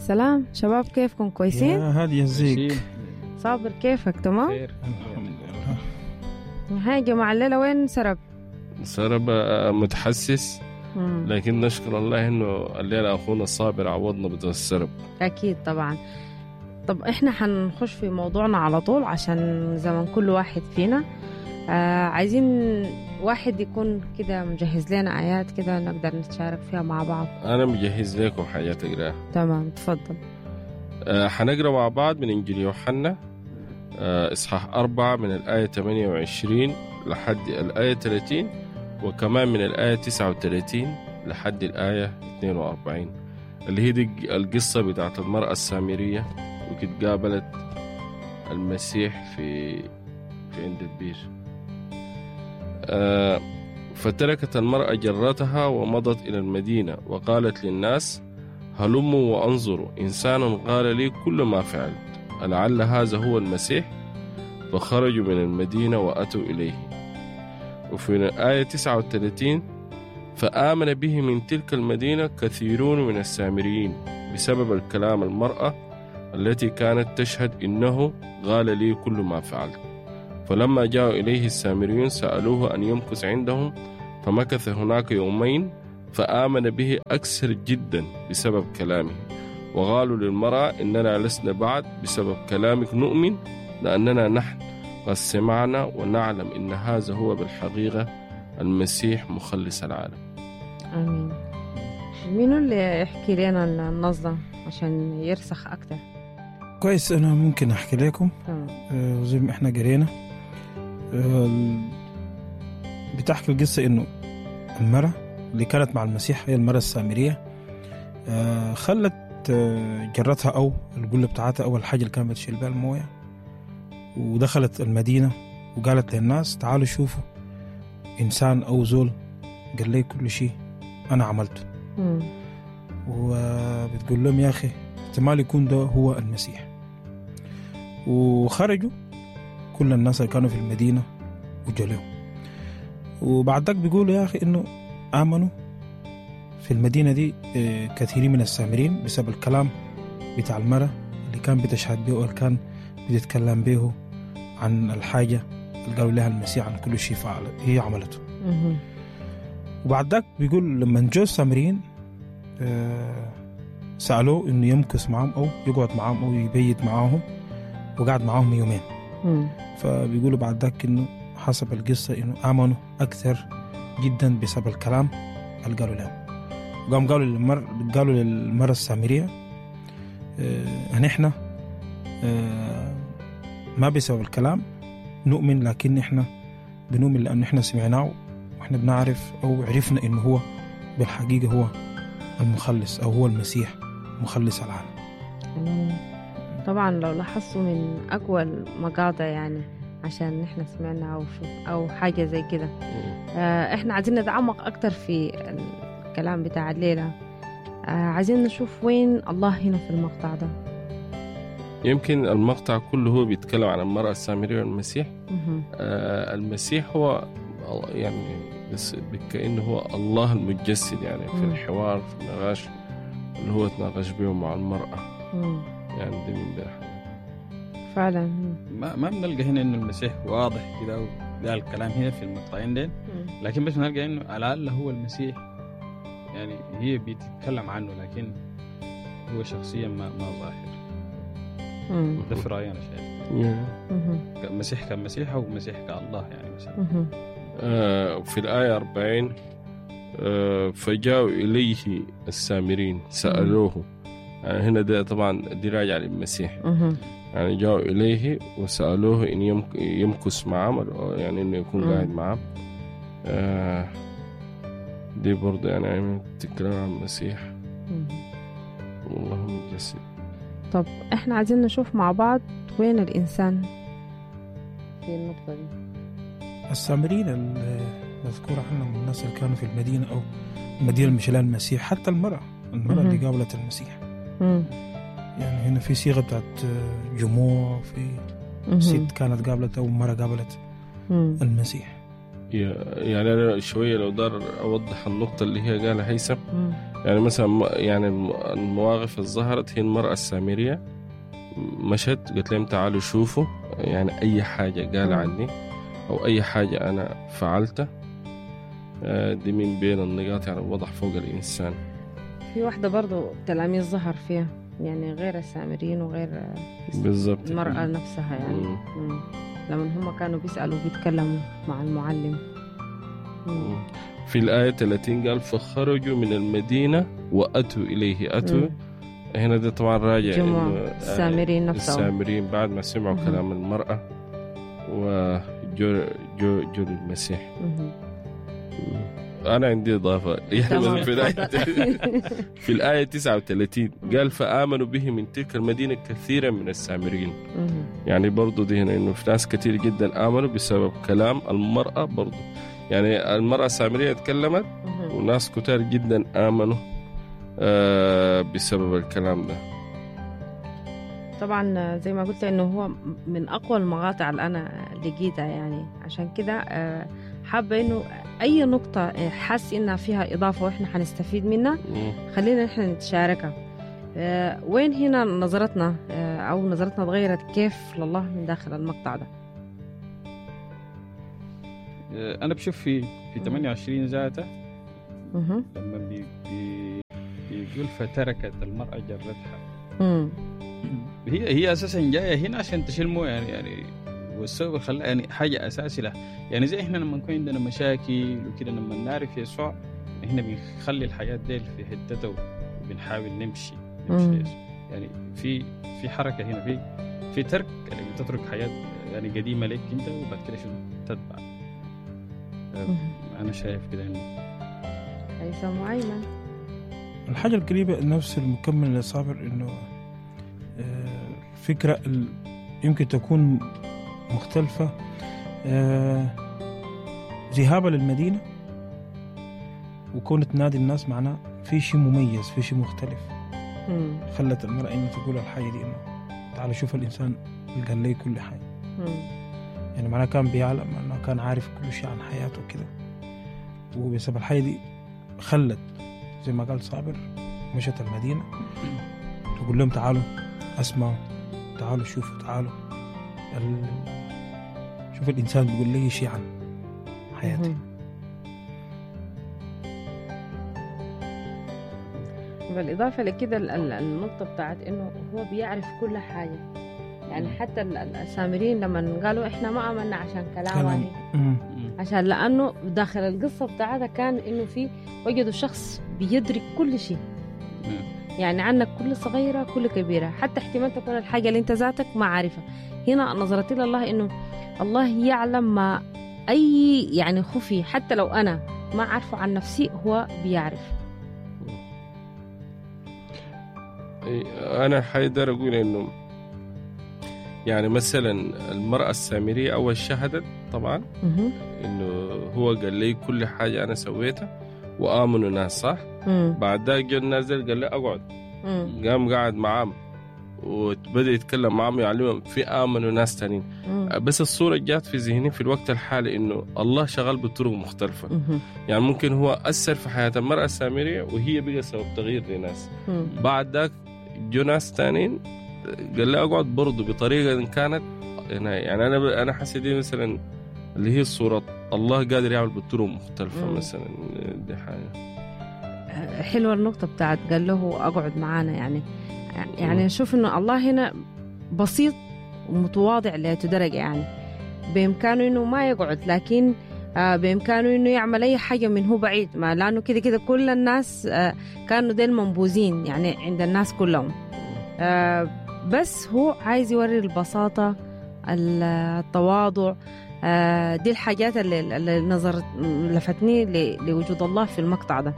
سلام شباب كيفكم كويسين؟ يا هادي ازيك صابر كيفك تمام؟ خير الحمد لله هاي جماعة الليلة وين سرب؟ سرب آه، متحسس مم. لكن نشكر الله انه الليله اخونا الصابر عوضنا بدون السرب أكيد طبعا طب إحنا حنخش في موضوعنا على طول عشان زمن كل واحد فينا آه عايزين واحد يكون كده مجهز لنا آيات كده نقدر نتشارك فيها مع بعض انا مجهز لكم حاجات اقراها تمام تفضل آه، حنقرا مع بعض من انجيل يوحنا آه، اصحاح أربعة من الآية 28 لحد الآية 30 وكمان من الآية 39 لحد الآية 42 اللي هي دي القصة بتاعت المرأة السامرية وقد قابلت المسيح في في عند البير آه، فتركت المرأة جرتها ومضت إلى المدينة وقالت للناس هلموا وانظروا إنسان قال لي كل ما فعلت ألعل هذا هو المسيح فخرجوا من المدينة وأتوا إليه وفي الآية 39 فآمن به من تلك المدينة كثيرون من السامريين بسبب الكلام المرأة التي كانت تشهد إنه قال لي كل ما فعلت فلما جاءوا إليه السامريون سألوه أن يمكث عندهم فمكث هناك يومين فآمن به أكثر جدا بسبب كلامه وقالوا للمرأة إننا لسنا بعد بسبب كلامك نؤمن لأننا نحن قد سمعنا ونعلم إن هذا هو بالحقيقة المسيح مخلص العالم آمين مين اللي يحكي لنا النص ده عشان يرسخ أكتر كويس انا ممكن احكي لكم تمام آه، زي ما احنا قرينا آه، ال- بتحكي القصة انه المرأة اللي كانت مع المسيح هي المرأة السامرية آه، خلت آه، جرتها او القلة بتاعتها اول حاجة اللي كانت بتشيل بها الموية ودخلت المدينة وقالت للناس تعالوا شوفوا انسان او زول قال لي كل شيء انا عملته مم. وبتقول لهم يا أخي احتمال يكون ده هو المسيح وخرجوا كل الناس اللي كانوا في المدينة وجوا لهم وبعد ذاك بيقولوا يا أخي إنه آمنوا في المدينة دي آه، كثيرين من السامرين بسبب الكلام بتاع المرأة اللي كان بتشهد به واللي كان بتتكلم به عن الحاجة اللي قالوا لها المسيح عن كل شيء فعل هي عملته مهم. وبعد ذاك بيقول لما جو السامريين آه، سألوه إنه يمكث معهم أو يقعد معهم أو يبيت معاهم وقعد معاهم يومين مم. فبيقولوا بعد ذاك إنه حسب القصة إنه آمنوا أكثر جدا بسبب الكلام اللي قالوا لهم وقام قالوا للمر قالوا للمرة السامرية آه نحن آه ما بسبب الكلام نؤمن لكن إحنا بنؤمن لأن إحنا سمعناه وإحنا بنعرف أو عرفنا إنه هو بالحقيقة هو المخلص أو هو المسيح مخلص العالم مم. طبعا لو لاحظتوا من أقوى المقاطع يعني عشان نحن سمعنا أو شوف أو حاجة زي كده آه، احنا عايزين نتعمق اكتر في الكلام بتاع الليلة آه، عايزين نشوف وين الله هنا في المقطع ده يمكن المقطع كله هو بيتكلم عن المرأة السامرية والمسيح مهم. آه، المسيح هو يعني بس كأنه هو الله المتجسد يعني في مم. الحوار في النقاش اللي هو تناقش به مع المرأة مم. يعني دي من بين فعلا مم. ما ما بنلقى هنا انه المسيح واضح كده وده الكلام هنا في المقطعين دين مم. لكن بس بنلقى انه لعل هو المسيح يعني هي بتتكلم عنه لكن هو شخصيا ما ما ظاهر مم. ده في رايي انا شايف مهم. مسيح كمسيح او مسيح كالله يعني مثلا مهم. آه، في الآية 40 آه، فجاءوا إليه السامرين سألوه يعني هنا ده طبعا دي راجع للمسيح مهم. يعني جاءوا إليه وسألوه إن يمك- يمكث معهم أو يعني إنه يكون مم. قاعد معهم آه، دي برضه يعني تتكلم عن المسيح مهم. والله متجسد طب احنا عايزين نشوف مع بعض وين الإنسان في النقطة دي السامريين المذكورة عنهم الناس اللي كانوا في المدينة أو المدينة اللي مشيلها المسيح حتى المرأة المرأة مهم. اللي قابلت المسيح مم. يعني هنا في صيغة بتاعت جموع في مهم. ست كانت قابلت أو مرة قابلت مم. المسيح يا- يعني أنا شوية لو دار أوضح النقطة اللي هي قالها هيثم مم. يعني مثلا م- يعني الم- المواقف اللي ظهرت هي المرأة السامرية مشت قالت لهم تعالوا شوفوا يعني أي حاجة قال مم. عني أو أي حاجة أنا فعلتها آه، دي من بين النقاط يعني وضح فوق الإنسان في واحدة برضو تلاميذ ظهر فيها يعني غير السامريين وغير بالضبط المرأة نفسها يعني مم. مم. لما هم كانوا بيسألوا وبيتكلموا مع المعلم مم. في الآية 30 قال فخرجوا من المدينة وأتوا إليه أتوا مم. هنا ده طبعا راجع جموع إنه، آه، السامريين نفسهم السامريين بعد ما سمعوا مهم. كلام المرأة وجو جو جو المسيح مم. أنا عندي إضافة يعني تمام. مثلا في الآية تفضل. في الآية 39 قال فآمنوا به من تلك المدينة كثيرا من السامريين مم. يعني برضو دي هنا إنه في ناس كثير جدا آمنوا بسبب كلام المرأة برضو يعني المرأة السامرية تكلمت مم. وناس كتار جدا آمنوا آه بسبب الكلام ده طبعا زي ما قلت انه هو من اقوى المقاطع اللي انا لقيتها يعني عشان كده آه، حابه انه اي نقطه آه، حاسس انها فيها اضافه واحنا حنستفيد منها مم. خلينا نحن نتشاركها آه، وين هنا نظرتنا آه، او نظرتنا تغيرت كيف لله من داخل المقطع ده آه، انا بشوف في في 28 ذاته مهم. لما بي بي بيقول فتركت المرأة جرتها مم. هي هي اساسا جايه هنا عشان تشيل مويه يعني يعني والسبب اللي خلاها يعني حاجه اساسي لها يعني زي احنا لما نكون عندنا مشاكل وكده لما نعرف يسوع احنا بنخلي الحياه دي في حتته وبنحاول نمشي نمشي مم. ليسوع. يعني في في حركه هنا في في ترك يعني بتترك حياه يعني قديمه لك انت وبعد كده شنو تتبع مهم. انا شايف كده انه هيثم معيمن الحاجة القريبة نفس المكمل لصابر إنه آه، الفكرة ال- يمكن تكون مختلفة آه، ذهابها للمدينة وكونة تنادي الناس معناه في شيء مميز في شيء مختلف مم. خلت المرأة إنه تقول الحاجة دي إنه تعال شوف الإنسان اللي قال لي كل حاجة مم. يعني معناه كان بيعلم انه كان عارف كل شيء عن حياته كده وبسبب الحاجة دي خلت زي ما قال صابر مشت المدينة تقول لهم تعالوا اسمعوا تعالوا شوفوا تعالوا ال... شوف الإنسان بيقول لي شيء عن حياتي مهم. بالإضافة لكده ال- ال- النقطة بتاعت إنه هو بيعرف كل حاجة يعني حتى ال- ال- السامريين لما قالوا إحنا ما آمنا عشان كلامه كلام. مم. عشان لأنه داخل القصة بتاعتها كان إنه في وجدوا شخص بيدرك كل شيء يعني عنك كل صغيرة كل كبيرة حتى احتمال تكون الحاجة اللي انت ذاتك ما عارفها هنا نظرتي لله انه الله يعلم ما اي يعني خفي حتى لو انا ما عارفه عن نفسي هو بيعرف أنا حيقدر أقول إنه يعني مثلا المرأة السامرية أول شهدت طبعا مهم. إنه هو قال لي كل حاجة أنا سويتها وآمنوا ناس صح مم. بعد ذاك جا نازل قال لي أقعد مم. قام قاعد معاهم وبدأ يتكلم معاهم يعلمهم في آمنوا ناس تانيين مم. بس الصورة جات في ذهني في الوقت الحالي إنه الله شغال بطرق مختلفة مهم. يعني ممكن هو أثر في حياة المرأة السامرية وهي بقى سبب تغيير لناس مم. بعد ذاك جو ناس تانيين قال لي اقعد برضه بطريقه إن كانت يعني يعني انا انا حاسس دي مثلا اللي هي صوره الله قادر يعمل بطرق مختلفه مم. مثلا دي حاجه حلوة النقطة بتاعت قال له اقعد معانا يعني يعني اشوف انه الله هنا بسيط ومتواضع لهذه درجة يعني بامكانه انه ما يقعد لكن آه، بامكانه انه يعمل اي حاجه من هو بعيد ما لانه كده كده كل الناس آه، كانوا ديل منبوذين يعني عند الناس كلهم آه، بس هو عايز يوري البساطه ال- التواضع آه، دي الحاجات اللي, اللي نظر لفتني ل- لوجود الله في المقطع ده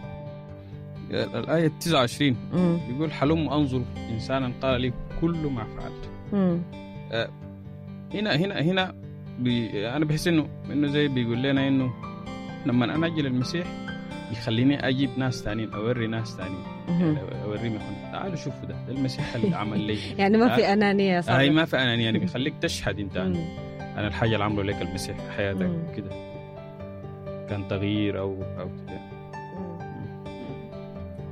الآية 29 مم. يقول حلم أنظر إنسانا قال لي كل ما فعلت مم. هنا هنا هنا بي أنا بحس إنه إنه زي بيقول لنا إنه لما أنا أجي للمسيح يخليني أجيب ناس تانيين أوري ناس تانيين مهم. أوريهم يكون تعالوا شوفوا ده ده المسيح اللي عمل لي يعني ما في انانيه هاي صار ما في أنانية يعني بيخليك تشهد أنت عن عن الحاجة اللي عمله لك المسيح في حياتك مم. كده كان تغيير أو أو كده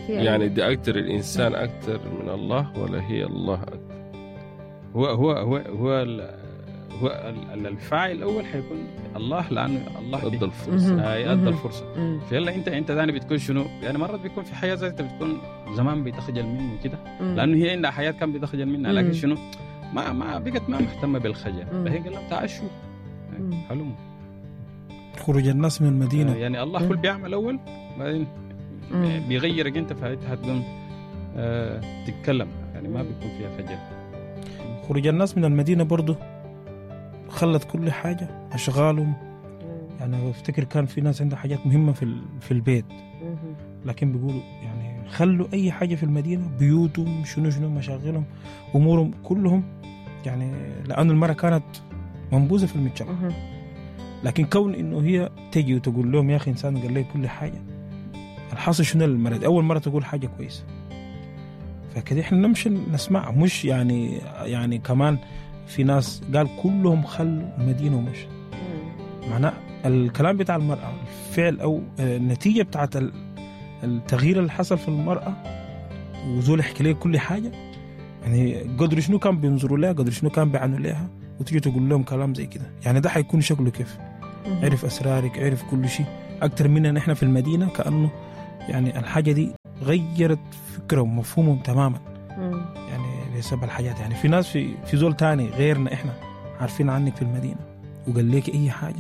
في يعني دي أكتر الإنسان أكتر من الله ولا هي الله أكتر هو هو هو هو ال- هو ال- ال- الفاعل الاول حيكون الله لانه الله ضد بي- الفرصة مهم. آه، يأدى مهم. الفرصه مم. فيلا انت انت ثاني بتكون شنو؟ يعني مرات بيكون في حياه ذاتها بتكون زمان بتخجل منه كده مم. لانه هي عندها حياه كان بتخجل منها لكن مم. شنو؟ ما ما بقت ما مهتمه بالخجل مم. فهي قال لهم تعال شوف مم. حلم خروج الناس من المدينه يعني الله مم. كل بيعمل اول بعدين مم. بيغيرك انت فانت هتقوم آه، تتكلم يعني ما بيكون فيها خجل خروج الناس من المدينه برضه خلت كل حاجه اشغالهم يعني بفتكر كان في ناس عندها حاجات مهمه في ال- في البيت مم. لكن بيقولوا يعني خلوا اي حاجه في المدينه بيوتهم شنو شنو مشاغلهم امورهم كلهم يعني لانه المراه كانت منبوذه في المجتمع مم. لكن كون انه هي تجي وتقول لهم يا اخي انسان قال لي كل حاجه الحاصل شنو المرأة اول مره تقول حاجه كويسه فكده احنا نمشي نسمع مش يعني يعني كمان في ناس قال كلهم خلوا المدينه ومشوا مم. معناه الكلام بتاع المرأة الفعل أو النتيجة بتاعت ال- التغيير اللي حصل في المرأة وزول يحكي لي كل حاجة يعني قدر شنو كان بينظروا لها قدر شنو كان بيعنوا لها وتيجي تقول لهم كلام زي كده يعني ده حيكون شكله كيف مم. عرف أسرارك عرف كل شيء أكتر مننا إحنا في المدينة كأنه يعني الحاجة دي غيرت فكرهم ومفهومهم تماما مم. يعني بسبب الحاجات يعني في ناس في في زول تاني غيرنا احنا عارفين عنك في المدينه وقال لك اي حاجه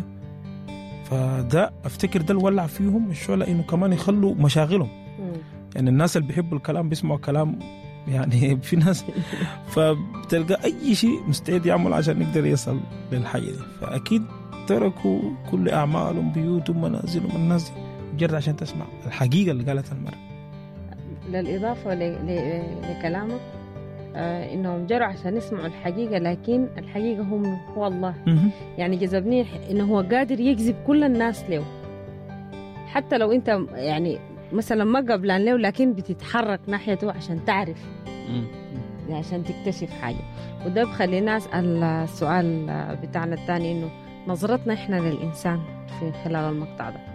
فده افتكر ده اللي ولع فيهم الشغله انه كمان يخلوا مشاغلهم مم. يعني الناس اللي بيحبوا الكلام بيسمعوا كلام يعني في ناس فبتلقى اي شيء مستعد يعمل عشان يقدر يصل للحاجه دي فاكيد تركوا كل اعمالهم بيوتهم منازلهم الناس دي مجرد عشان تسمع الحقيقه اللي قالتها المراه للإضافة ل... ل... لكلامك آه إنهم جروا عشان يسمعوا الحقيقة لكن الحقيقة هم هو الله مهم. يعني جذبني إنه هو قادر يجذب كل الناس له حتى لو أنت يعني مثلا ما قبلان له لكن بتتحرك ناحيته عشان تعرف مم. يعني عشان تكتشف حاجة وده بخلينا أسأل السؤال بتاعنا الثاني إنه نظرتنا إحنا للإنسان في خلال المقطع ده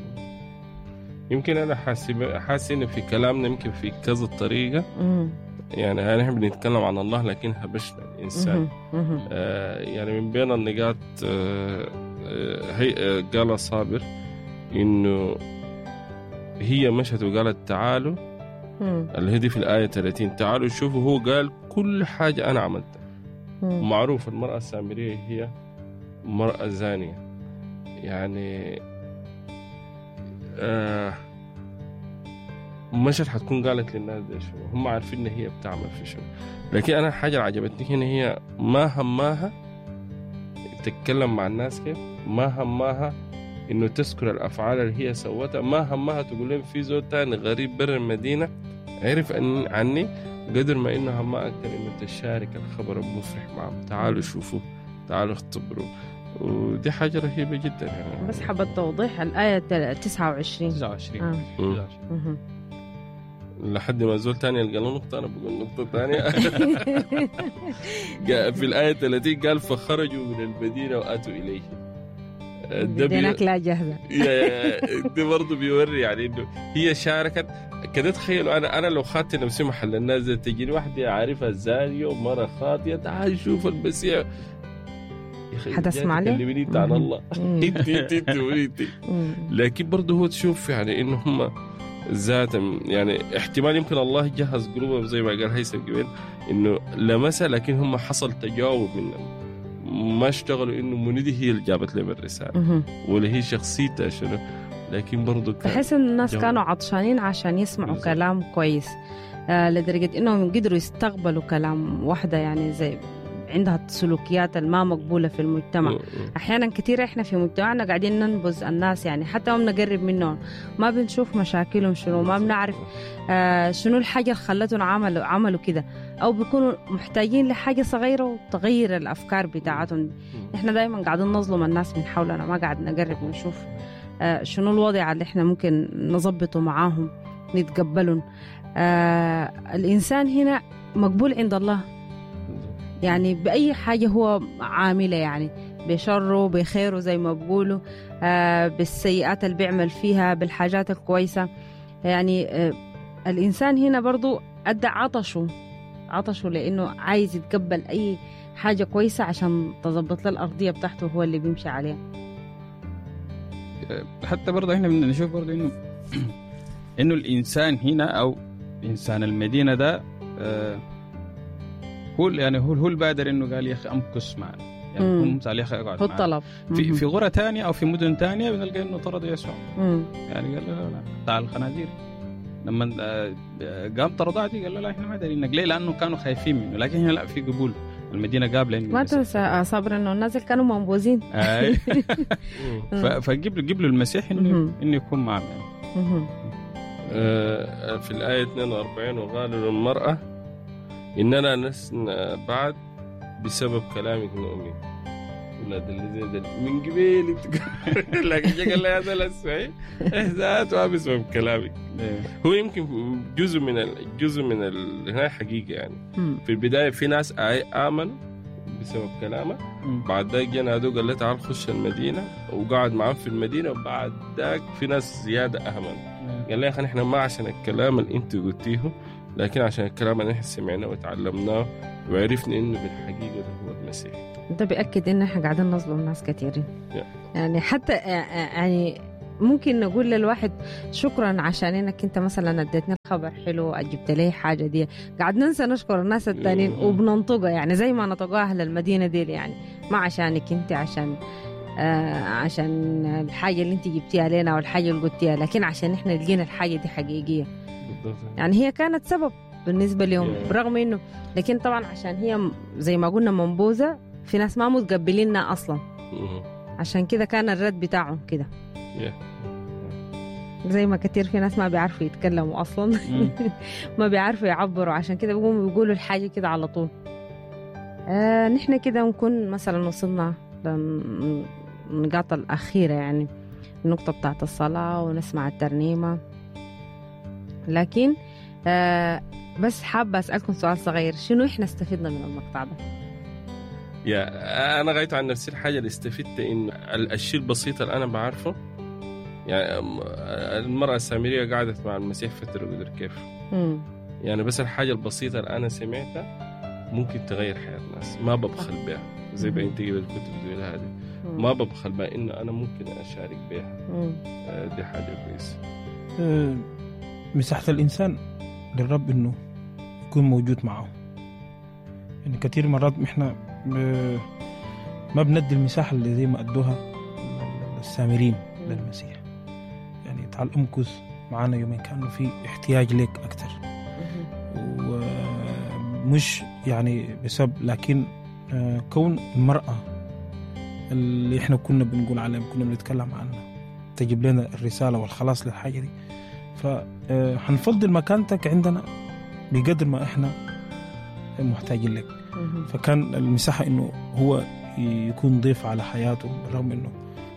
يمكن أنا حاسب حاسس إن في كلامنا يمكن في كذا طريقة مم. يعني نحن بنتكلم عن الله لكن هبشنا الإنسان مهم. مهم. آه، يعني من بين النقاط آه، آه، هي آه، قال صابر انه هي مشت وقالت تعالوا مم. اللي هي دي في الآية 30 تعالوا شوفوا هو قال كل حاجة أنا عملتها مم. معروف المرأة السامرية هي مرأة زانية يعني آه مشت حتكون قالت للناس دي شو هم عارفين ان هي بتعمل في شو لكن انا الحاجه اللي عجبتني هنا هي ما هماها تتكلم مع الناس كيف ما هماها انه تذكر الافعال اللي هي سوتها ما همها تقول لهم في زول تاني غريب برا المدينه عرف أن عني قدر ما انه همها اكثر انه تشارك الخبر المفرح معهم تعالوا شوفوا تعالوا اختبروا ودي حاجه رهيبه جدا يعني بس حبت توضيح الآية 29 29 آه. 29. مهم. لحد ما زول تاني يلقى له نقطة أنا بقول نقطة تانية جاء في الآية 30 قال فخرجوا من المدينة وأتوا إليه ده بي- بديناك لا جاهزة يا- يا- ده برضه بيوري يعني انه هي شاركت كده تخيلوا انا انا لو خدت نفسي محل الناس دي تجيني واحده عارفها زانيه ومره خاطيه تعال شوف المسيح يا أخي حتسمع جاي لي؟ تكلميني انت عن مم. الله مم. انت انت انت انت مم. لكن برضه هو تشوف يعني انه هم ذاتهم يعني احتمال يمكن الله جهز قلوبهم زي ما قال هيثم قبل انه لمسها لكن هم حصل تجاوب منهم ما اشتغلوا انه منيدي هي اللي جابت لهم الرساله مهم. ولا هي شخصيتها شنو لكن برضه كان بحس ان الناس جو. كانوا عطشانين عشان يسمعوا بالظبط. كلام كويس آه لدرجة انهم قدروا يستقبلوا كلام واحدة يعني زي عندها سلوكيات الما مقبولة في المجتمع احيانا كثير احنا في مجتمعنا قاعدين ننبذ الناس يعني حتى ما بنقرب منهم ما بنشوف مشاكلهم شنو ما بنعرف آه شنو الحاجه اللي خلتهم عملوا عملوا كده او بيكونوا محتاجين لحاجه صغيره وتغير الافكار بتاعتهم احنا دائما قاعدين نظلم الناس من حولنا ما قاعد نقرب ونشوف آه شنو الوضع اللي احنا ممكن نظبطه معاهم نتقبلهم آه الانسان هنا مقبول عند الله يعني بأي حاجة هو عاملة يعني بشره بخيره زي ما بقولوا آه بالسيئات اللي بيعمل فيها بالحاجات الكويسة يعني آه الإنسان هنا برضو أدى عطشه عطشه لأنه عايز يتقبل أي حاجة كويسة عشان تظبط له الأرضية بتاعته هو اللي بيمشي عليها حتى برضه احنا بدنا نشوف برضه انه انه الانسان هنا او انسان المدينه ده آه هو يعني هو هو البادر انه قال يا اخي امكس معنا يعني مم. هو مثال يا اخي اقعد هو معنا. الطلب في مهم. في غرة ثانية او في مدن ثانية بنلقى انه طرد يسوع مم. يعني قال له لا لا تعال الخنازير لما آه، قام طرداتي قال له لا احنا ما دارين ليه؟ لانه كانوا خايفين منه لكن هنا لا في قبول المدينه قابله انه ما المسيح. تنسى صابر انه الناس اللي كانوا منبوذين أي. مم. ف- فجيب له جيب له المسيح انه مهم. انه يكون معهم يعني. مهم. آه، في الآية 42 وقالوا للمرأة إننا لسنا بعد بسبب كلامك نؤمن ولاد الذين دل من قبيل انت- لكن جا قال لها يا زلمه السعي ذاته بسبب كلامك إيه. هو يمكن جزء من ال- جزء من ال... هنا حقيقه يعني مم. في البدايه في ناس آي- امنوا بسبب كلامه مم. بعد ذاك جانا هذول قال له تعال خش المدينه وقعد معاه في المدينه وبعد ذاك في ناس زياده امنوا قال لي يا اخي نحن ما عشان الكلام اللي انت قلتيه لكن عشان الكلام اللي نحن سمعناه وتعلمناه وعرفنا انه بالحقيقه ده هو المسيح ده بيأكد إن إحنا قاعدين نظلم ناس كثيرين Yeah. يعني حتى يعني ممكن نقول للواحد شكرا عشان انك انت مثلا اديتني الخبر حلو جبت لي حاجه دي قاعد ننسى نشكر الناس التانيين Yeah. وبننطقها يعني زي ما نطقوا اهل المدينه دي يعني ما عشانك انت عشان آه عشان الحاجه اللي انت جبتيها لنا او الحاجه اللي قلتيها لكن عشان احنا لقينا الحاجه دي حقيقيه بالضبط يعني هي كانت سبب بالنسبه لهم Yeah. برغم انه لكن طبعا عشان هي م- زي ما قلنا منبوذه في ناس ما متقبليننا اصلا مهم. عشان كده كان الرد بتاعهم كده Yeah. زي ما كتير في ناس ما بيعرفوا يتكلموا اصلا مم. ما بيعرفوا يعبروا عشان كده بيقوموا بيقولوا الحاجه كده على طول آه نحن كده نكون مثلا وصلنا للنقاط الأخيرة يعني النقطة بتاعت الصلاة ونسمع الترنيمة لكن آه بس حابة أسألكم سؤال صغير شنو إحنا استفدنا من المقطع ده؟ يا انا غايت عن نفسي الحاجه اللي استفدت ان ال- الشيء البسيط اللي انا بعرفه يعني أم- المراه السامريه قعدت مع المسيح فتره قدر كيف مم. يعني بس الحاجه البسيطه اللي انا سمعتها ممكن تغير حياه الناس ما ببخل بها زي ما انت قبل كنت بتقول هذه مم. ما ببخل بها انه انا ممكن اشارك بها مم. آه، دي حاجه كويسه آه، مساحة الإنسان للرب إنه يكون موجود معه يعني كثير مرات إحنا ب- ما بندي المساحة اللي زي ما أدوها السامرين للمسيح يعني تعال امكث معانا يومين كانوا في احتياج لك أكثر مم. ومش يعني بسبب لكن آه، كون المرأة اللي احنا كنا بنقول عليها كنا بنتكلم عنها تجيب لنا الرسالة والخلاص للحاجة دي فهنفضل مكانتك عندنا بقدر ما احنا محتاجين لك مم. فكان المساحة انه هو يكون ضيف على حياته بالرغم انه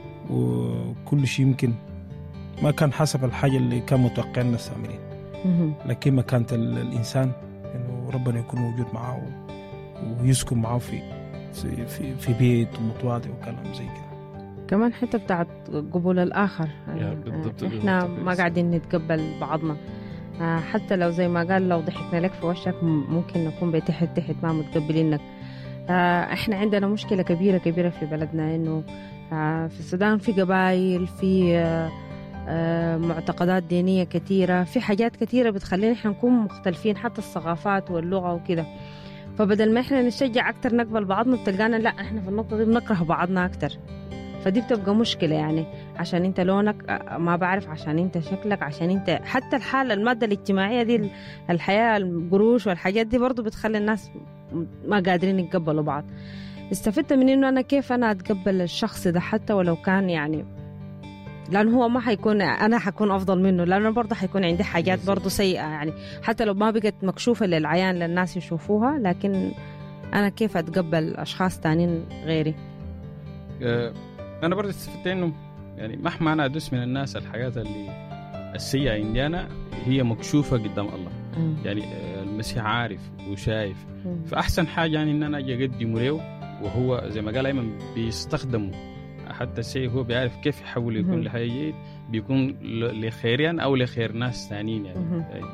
وكل شيء يمكن ما كان حسب الحاجة اللي كان متوقعنا السامرين مم. لكن مكانة ال- الإنسان إنه ربنا يكون موجود معه و- ويسكن معه في في في, في بيت ومتواضع وكلام زي كده كمان حتى بتاعت قبول الآخر يا بالضبط، إحنا بالضبط. ما قاعدين نتقبل بعضنا آه، حتى لو زي ما قال لو ضحكنا لك في وشك م- ممكن نكون بتحت تحت ما متقبلينك آه، احنا عندنا مشكلة كبيرة كبيرة في بلدنا انه آه، في السودان في قبائل في آه، آه، معتقدات دينية كثيرة في حاجات كثيرة بتخلينا احنا نكون مختلفين حتى الثقافات واللغة وكده فبدل ما احنا نشجع اكتر نقبل بعضنا بتلقانا لا احنا في النقطة دي بنكره بعضنا اكتر فدي بتبقى مشكلة يعني عشان انت لونك آه، ما بعرف عشان انت شكلك عشان انت حتى الحالة المادة الاجتماعية دي الحياة القروش والحاجات دي برضو بتخلي الناس ما قادرين يتقبلوا بعض استفدت من انه انا كيف انا اتقبل الشخص ده حتى ولو كان يعني لانه هو ما حيكون انا حكون افضل منه لانه برضه حيكون عندي حاجات بالظبط. برضه سيئه يعني حتى لو ما بقت مكشوفه للعيان للناس يشوفوها لكن انا كيف اتقبل اشخاص تانيين غيري آه، انا برضه استفدت انه يعني مهما انا ادوس من الناس الحاجات اللي السيئه عندي انا هي مكشوفه قدام الله يعني آه، المسيح عارف وشايف فاحسن حاجه يعني ان انا اجي اقدمه له وهو زي ما قال ايمن بيستخدمه حتى الشيء هو بيعرف كيف يحول يكون مهم. لحاجه جيد بيكون ل- لخيرين او لخير ناس ثانيين يعني مهم.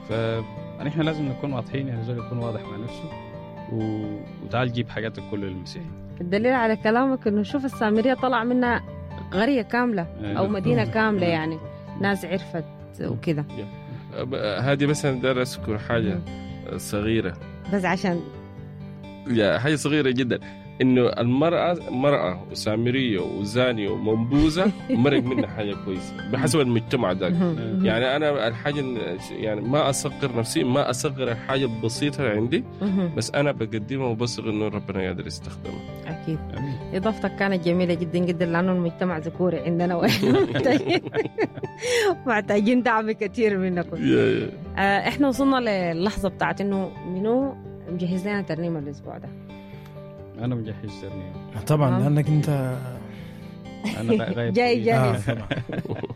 فنحن لازم نكون واضحين يعني زول يكون واضح مع نفسه و... وتعال جيب حاجاتك كله للمسيح الدليل على كلامك انه شوف السامريه طلع منها قريه كامله او مدينه كامله يعني ناس عرفت وكذا هذه مثلا دار اذكر حاجه صغيره بس عشان يا حاجه صغيره جدا انه المراه مراه وسامريه وزانيه ومنبوذه مرق منها حاجه كويسه بحسب المجتمع ذاك يعني انا الحاجه يعني ما اصغر نفسي ما اصغر الحاجه البسيطه عندي بس انا بقدمها وبصغر انه ربنا يقدر يستخدمها اكيد اضافتك كانت جميله جدا جدا لانه المجتمع ذكوري عندنا محتاجين محتاجين دعم كثير منكم آه احنا وصلنا للحظه بتاعت انه منو مجهز لنا ترنيمه الاسبوع ده انا مجهز ترنيمه طبعا لانك انت انا غايب جاي جاهز آه طبعا